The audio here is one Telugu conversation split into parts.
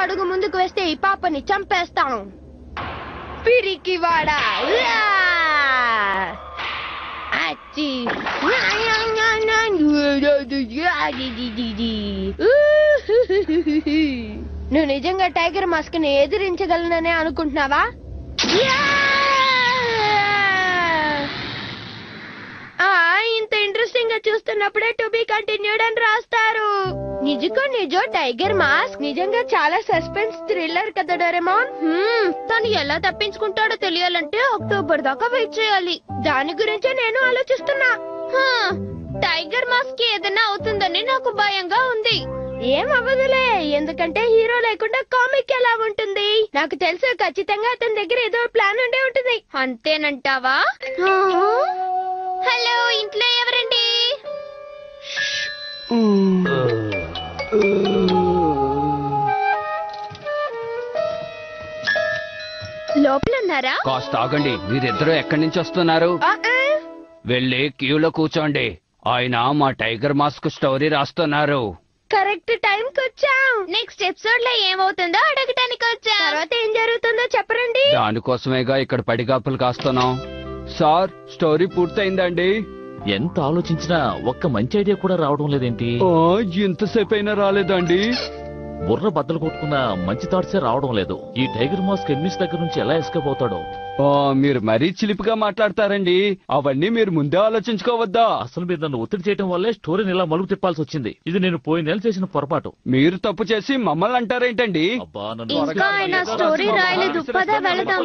అడుగు ముందుకు వేస్తే ఈ పాపని చంపేస్తాం పిరికి వాడా అచ్చి నువ్వు నిజంగా టైగర్ మాస్క్ ని ఎదిరించగలననే అనుకుంటున్నావా ఆ ఇంత ఇంట్రెస్టింగ్ గా చూస్తున్నప్పుడే టు బి కంటిన్యూడ్ అని రాస్తారు నిజకో నిజో టైగర్ మాస్క్ నిజంగా చాలా సస్పెన్స్ థ్రిల్లర్ కదా డోరెమాన్ హ్మ్, తను ఎలా తప్పించుకుంటాడో తెలియాలంటే అక్టోబర్ దాకా వెయిట్ చేయాలి దాని గురించే నేను ఆలోచిస్తున్నా హా, టైగర్ మాస్క్ కి ఏదైనా అవుతుందని నాకు భయంగా ఉంది ఏం అవ్వదులే ఎందుకంటే హీరో లేకుండా కామిక్ ఎలా ఉంటుంది నాకు తెలుసు ఖచ్చితంగా అతని దగ్గర ఏదో ప్లాన్ ఉండే ఉంటుంది అంతేనంటావా హలో ఇంట్లో ఎవరండి లోపల ఉన్నారా కాస్త ఆగండి మీరిద్దరూ ఎక్కడి నుంచి వస్తున్నారు వెళ్ళి క్యూలో కూర్చోండి ఆయన మా టైగర్ మాస్క్ స్టోరీ రాస్తున్నారు కరెక్ట్ టైం కి వచ్చాం నెక్స్ట్ ఎపిసోడ్ లో ఏమవుతుందో అడగటానికి వచ్చా తర్వాత ఏం జరుగుతుందో చెప్పరండి దానికోసమేగా ఇక్కడ పడిగాపులు కాస్తున్నాం సార్ స్టోరీ పూర్తయిందండి ఎంత ఆలోచించినా ఒక్క మంచి ఐడియా కూడా రావడం లేదేంటి ఆ, ఇంతసేపు అయినా రాలేదండి బుర్ర బద్దలు కొట్టుకున్న మంచి థాట్సే రావడం లేదు ఈ టైగర్ మాస్క్ ఎన్నిస్ దగ్గర నుంచి ఎలా ఎస్కేప్ అవుతాడో ఆ, మీరు మరీ చిలిపిగా మాట్లాడతారండి అవన్నీ మీరు ముందే ఆలోచించుకోవద్దా అసలు మీరు నన్ను ఒత్తిడి చేయడం వల్లే స్టోరీని ఇలా మలుపు తిప్పాల్సి వచ్చింది ఇది నేను పోయిన నెల చేసిన పొరపాటు మీరు తప్పు చేసి మమ్మల్ని అంటారేంటండి అబ్బా నన్ను ఇంకా ఆయన స్టోరీ రాయలేదు పద వెళదాం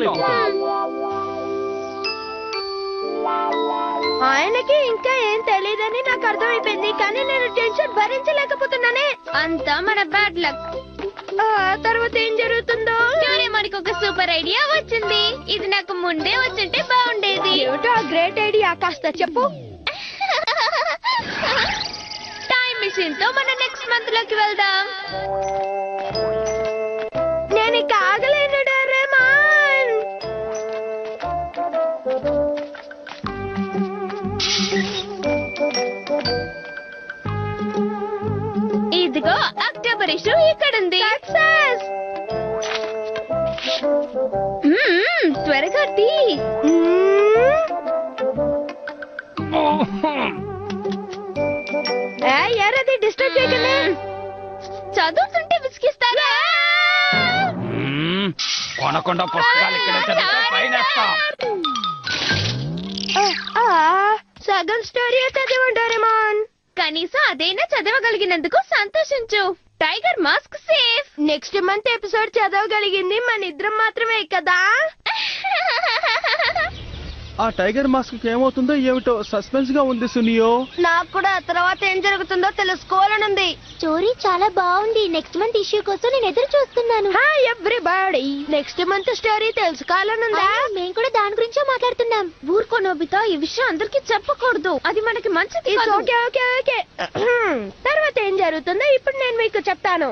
ఆయనకి ఇంకా ఏం తెలియదని నాకు అర్థమైపోయింది కానీ నేను టెన్షన్ భరించలేకపోతున్నానే అంతా మన బ్యాడ్ లక్ ఆ తర్వాత ఏం జరుగుతుందో మనకి ఒక సూపర్ ఐడియా వచ్చింది ఇది నాకు ముందే వచ్చుంటే బాగుండేది ఏమిటో ఆ గ్రేట్ ఐడియా కాస్త చెప్పు టైం మిషన్ తో మన నెక్స్ట్ మంత్ లోకి వెళ్దాం నేను ఇక ఆగలేను డోరేమాన్ ఇదిగో అక్టోబర్ ఇష్యూ ఇక్కడ ఉంది త్వరగా తీ ఎవరది డిస్టర్బ్ చేయకండి చదువుతుంటే విసిగిస్తారా మ్మ్. కొనకుండా పుస్తకాలు ఇక్కడ చదివితే ఫైన్ వేస్తాం. ఆ, సగం స్టోరీ చదివి డోరేమాన్ కనీసం అదైనా చదవగలిగినందుకు సంతోషించు tiger mask safe next month episode చదవగలిగింది మన ఇద్దరం మాత్రమే కదా ఆ టైగర్ మాస్క్ ఏమవుతుందో ఏమిటో సస్పెన్స్ గా ఉంది సునియో నాకు కూడా తర్వాత ఏం జరుగుతుందో తెలుసుకోవాలనుంది స్టోరీ చాలా బాగుంది నెక్స్ట్ మంత్ ఇష్యూ కోసం నేను ఎదురు చూస్తున్నాను hi everybody next month story తెలుసుకోవాలనుందా అవును, మేము కూడా దాని గురించే మాట్లాడుతున్నాం ఊరుకో నోబితా ఈ విషయం అందరికి చెప్పకూడదు అది మనకి మంచిది ఓకే ఓకే ఓకే తర్వాత ఏం జరుగుతుందో ఇప్పుడు నేను మీకు చెప్తాను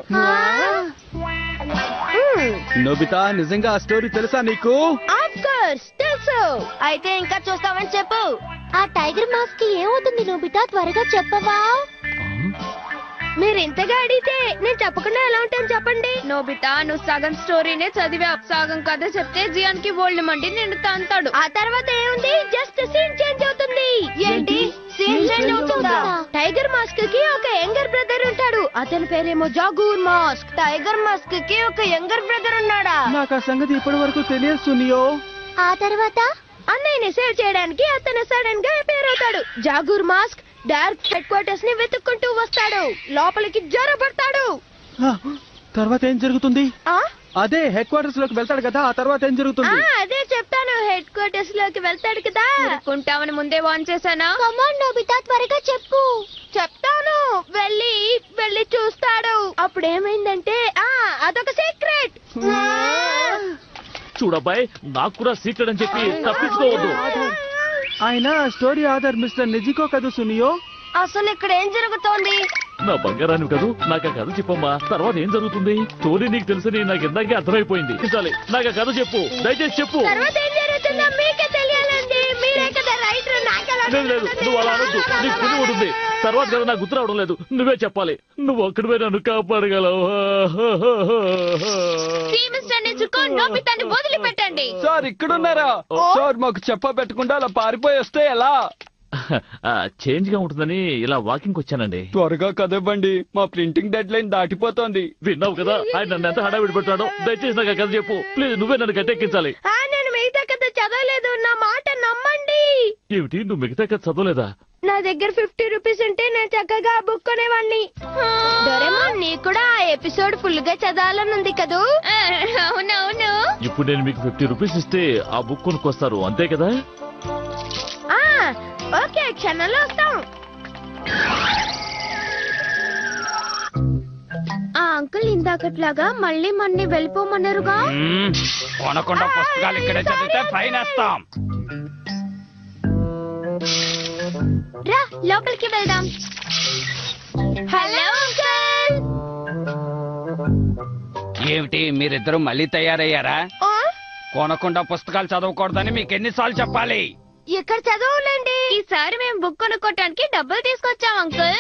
నోబితా నిజంగా ఆ స్టోరీ తెలుసా నీకు ఆఫ్ కోర్స్ తెలుసు అయితే ఇంకా చూస్తామని చెప్పు ఆ టైగర్ మాస్క్ కి ఏమవుతుంది నోబితా త్వరగా చెప్పవా మీరు ఇంతగా అడిగితే నేను చెప్పకుండా ఎలా ఉంటాను చెప్పండి నోబితా నువ్వు సగం స్టోరీనే చదివావు సగం కథ చెప్తే జియాన్ కి ఓల్డ్ మండి నేను తంతాడు ఆ తర్వాత ఏముంది జస్ట్ సీన్ చేంజ్ అవుతుంది ఏంటి సీన్ చేంజ్ అవుతుందా టైగర్ మాస్క్ కి ఒక యంగర్ బ్రదర్ ఉంటాడు అతని పేరేమో జాగూర్ మాస్క్ టైగర్ మాస్క్ కి ఒక యంగర్ బ్రదర్ ఉన్నాడా నాకు ఆ సంగతి ఇప్పటి వరకు తెలియదు సునియో ఆ తర్వాత అన్నయ్యని సేవ్ చేయడానికి అతను సడన్ గా అపేర్ అవుతాడు jaguar mask dark headquarters ని వెతుక్కుంటూ వస్తాడు లోపలికి జొరబడతాడు ఆ, తర్వాత ఏం జరుగుతుంది ఆ అదే హెడ్ క్వార్టర్స్ లోకి వెళ్తాడు కదా ఆ తర్వాత ఏం ఆ, జరుగుతుంది అదే చెప్తాను హెడ్ క్వార్టర్స్ లోకి వెళ్తాడు కదా కుంటామని ముందే వాన్ చేశానా కమాన్ నోబితా త్వరగా చెప్పు చెప్తాను వెళ్ళి వెళ్ళి చూస్తాడు అప్పుడు ఏమైందంటే ఆ అదొక సీక్రెట్ చూడబ్బాయ్ నాకు కూడా సీక్రెట్ అని చెప్పి తప్పించుకోవద్దు ఆయన స్టోరీ ఆధార్ మిస్టర్ నిజికో కదూ సునియో అసలు ఇక్కడ ఏం జరుగుతోంది నా బంగారాన్ని కదూ నాకు ఆ కథ చెప్పమ్మా తర్వాత ఏం జరుగుతుంది స్టోరీ నీకు తెలుసని నాకు ఇందాకే అర్థమైపోయింది చాలే నాకు ఆ కథ చెప్పు దయచేసి చెప్పు తర్వాత ఏం జరుగుతుందో మీకే తెలియాలండి మీరే కదా రైటర్ నాకెలా లేదు లేదు నువ్వు అలా అనొద్దు నీకు పుణ్యం ఉంటుంది తర్వాత కదా నాకు గుర్తు రావడం లేదు నువ్వే చెప్పాలి నువ్వు ఒక్కడివే నన్ను కాపాడగలవు మిస్టర్ నిజుకో నోబితాన్ని వదిలిపెట్టండి సార్ ఇక్కడున్నారా సార్ మాకు చెప్ప పెట్టకుండా అలా పారిపోయి వస్తే ఎలా చేంజ్ గా ఉంటుందని ఇలా వాకింగ్ వచ్చానండి త్వరగా కదవ్వండి మా ప్రింటింగ్ డెడ్ లైన్ దాటిపోతోంది విన్నావు కదా ఆయన నన్ను ఎంత హడావిడి పెట్టాడో దయచేసి నాకు ఆ కథ చెప్పు ప్లీజ్ నువ్వే నన్ను గట్టెక్కించాలి ఆ, నేను మిగతా కథ చదవలేదు నా మాట నమ్మండి ఏమిటి నువ్వు మిగతా కథ చదవలేదా నా దగ్గర ఫిఫ్టీ రూపీస్ ఉంటే నేను చక్కగా ఆ బుక్ కొనేవాడిని డోరేమోన్ నీకు కూడా ఆ ఎపిసోడ్ ఫుల్ గా చదవాలని ఉంది కదూ అవునవును ఇప్పుడు నేను మీకు ఫిఫ్టీ రూపీస్ ఇస్తే ఆ బుక్ కొనుక్కొస్తారు అంతే కదా ఆ, ఓకే క్షణంలో వస్తాం ఆ అంకుల్ ఇందాకట్లాగా మళ్ళీ మన్ని వెళ్ళిపోమన్నారుగా మ్మ్. కొనకుండా పుస్తకాలు ఇక్కడే చదివితే ఫైన్ వేస్తాం రా లోపలికి వెళ్దాం హలో అంకుల్ ఏమిటి మీరిద్దరు మళ్ళీ తయారయ్యారా కొనకుండా పుస్తకాలు చదవకూడదని మీకు ఎన్నిసార్లు చెప్పాలి ఇక్కడ చదవలేండి ఈసారి మేము బుక్ కొనుక్కోటానికి డబ్బులు తీసుకొచ్చాం అంకుల్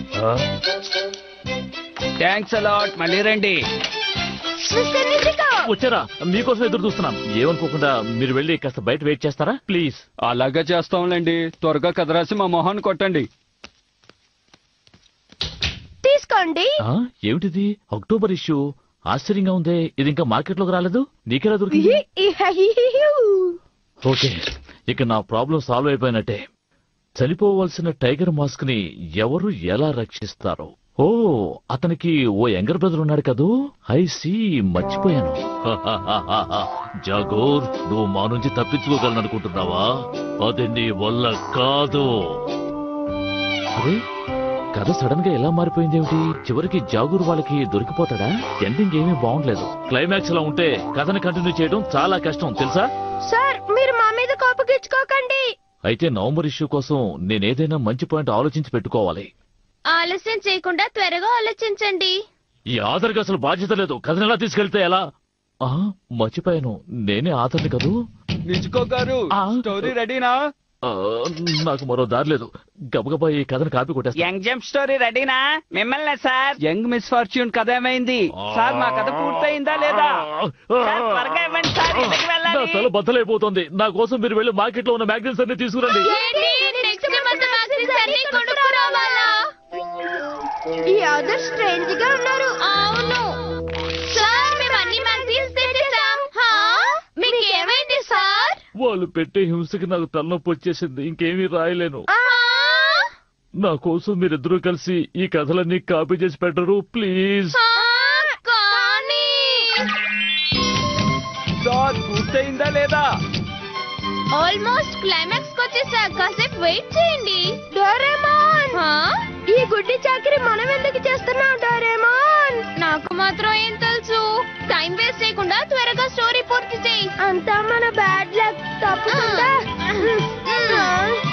థ్యాంక్స్ అలాట్ మళ్ళీ రండి మిస్టర్ నిజికో వచ్చారా మీకోసం ఎదురు చూస్తున్నాం ఏమనుకోకుండా మీరు వెళ్ళి కాస్త బయట వెయిట్ చేస్తారా ప్లీజ్ అలాగే చేస్తాంలేండి త్వరగా కథ రాసి మా మొహాన్ని కొట్టండి తీసుకోండి ఆ, ఏమిటిది అక్టోబర్ ఇష్యూ ఆశ్చర్యంగా ఉందే ఇది ఇంకా మార్కెట్ లోకి రాలేదు నీకెలా దొరికింది ఓకే ఇక నా ప్రాబ్లం సాల్వ్ అయిపోయినట్టే చనిపోవలసిన టైగర్ మాస్క్ ని ఎవరు ఎలా రక్షిస్తారో ఓ అతనికి ఓ యంగర్ బ్రదర్ ఉన్నాడు కదూ ఐ సీ మర్చిపోయాను జాగోర్ నువ్వు మా నుంచి తప్పించుకోగలను అనుకుంటున్నావా అది నీ వల్ల కాదు అరే కథ సడన్ గా ఎలా మారిపోయింది ఏమిటి చివరికి జాగూర్ వాళ్ళకి దొరికిపోతాడా ఎండింగ్ ఏమీ బాగుండలేదు క్లైమాక్స్ లా ఉంటే కథను కంటిన్యూ చేయడం చాలా కష్టం తెలుసా సార్ మీరు మా మీద కోపగించుకోకండి అయితే నవంబర్ ఇష్యూ కోసం నేనేదైనా మంచి పాయింట్ ఆలోచించి పెట్టుకోవాలి ఆలస్యం చేయకుండా త్వరగా ఆలోచించండి ఈ ఆధార్కి అసలు బాధ్యత లేదు కథను ఎలా తీసుకెళ్తే ఎలా ఆ, మర్చిపోయాను నేనే ఆధార్ని కదూ నిజుకో గారు ఆ. స్టోరీ రెడీనా ఆ, నాకు మరో దారి లేదు గబగబా ఈ కథను కాపీ కొట్టేస్తా యంగ్ జంప్ స్టోరీ రెడీనా మిమ్మల్ని సార్ యంగ్ మిస్ ఫార్చ్యూన్ కథ ఏమైంది సార్ మా కథ పూర్తయిందా లేదా సార్, త్వరగా ఇవ్వండి సార్ ఇంటికి నా వెళ్ళాలి తల బద్దలైపోతుంది నా కోసం మీరు వెళ్ళి మార్కెట్ లో ఉన్న మ్యాగజైన్స్ అన్ని తీసుకురండి ఈ అదర్ స్ట్రేంజ్ గా ఉన్నారు అవును సార్ మేము అన్ని మ్యాగజైన్స్ తెచ్చేసాం మీకు ఏమైంది సార్ వాళ్ళు పెట్టే హింసకి నాకు తలనొప్పి వచ్చేసింది ఇంకేమీ రాయలేను నా కోసం మీరిద్దరూ కలిసి ఈ కథలన్నీ కాపీ చేసి పెట్టరు ప్లీజ్ కానీ సార్ పూర్తయిందా లేదా ఆల్మోస్ట్ క్లైమాక్స్ వచ్చేసా కాసేపు వెయిట్ చేయండి డోరేమాన్ ఈ గుడ్డి చాకరీ మనం ఎందుకు చేస్తున్నాం డోరేమాన్ నాకు మాత్రం ఏం తెలుసు టైం వేస్ట్ చేయకుండా త్వరగా స్టోరీ పూర్తి చేయి అంతా మన బ్యాడ్ లక్ తప్పకుండా